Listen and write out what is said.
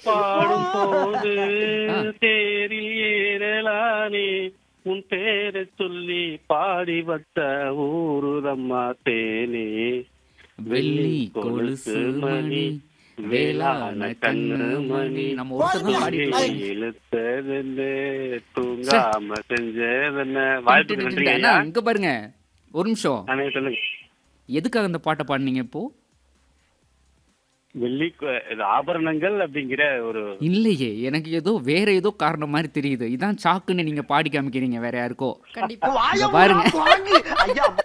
பாடும் போது ஆ. தேரில் ஏறலானே உன் பேரை சொல்லி பாடி வந்த ஊருதம்மா தேனே வெள்ளி கொலுசு மணி வேளான கண்ணு மணி நம்ம ஒருத்தர் தான் பாடிட்டு இருக்கோம். இழுத்ததுன்னு தூங்காம செஞ்சதுன்னு வாய்ப்புக்கு நன்றி அண்ணா, ஐயா இங்க பாருங்க ஒரு நிமிஷம் அண்ணே சொல்லுங்க எதுக்காக அந்த பாட்டை பாடுனீங்க இப்போ வெள்ளி கொ- இது ஆபரணங்கள் அப்படிங்கிற ஒரு இல்லையே எனக்கு ஏதோ வேற ஏதோ காரணம் மாதிரி தெரியுது இதான் சாக்குன்னு நீங்க பாடி காமிக்கிறீங்க வேற யாருக்கோ கண்டிப்பா இங்க பாருங்க வாங்கி ஐயா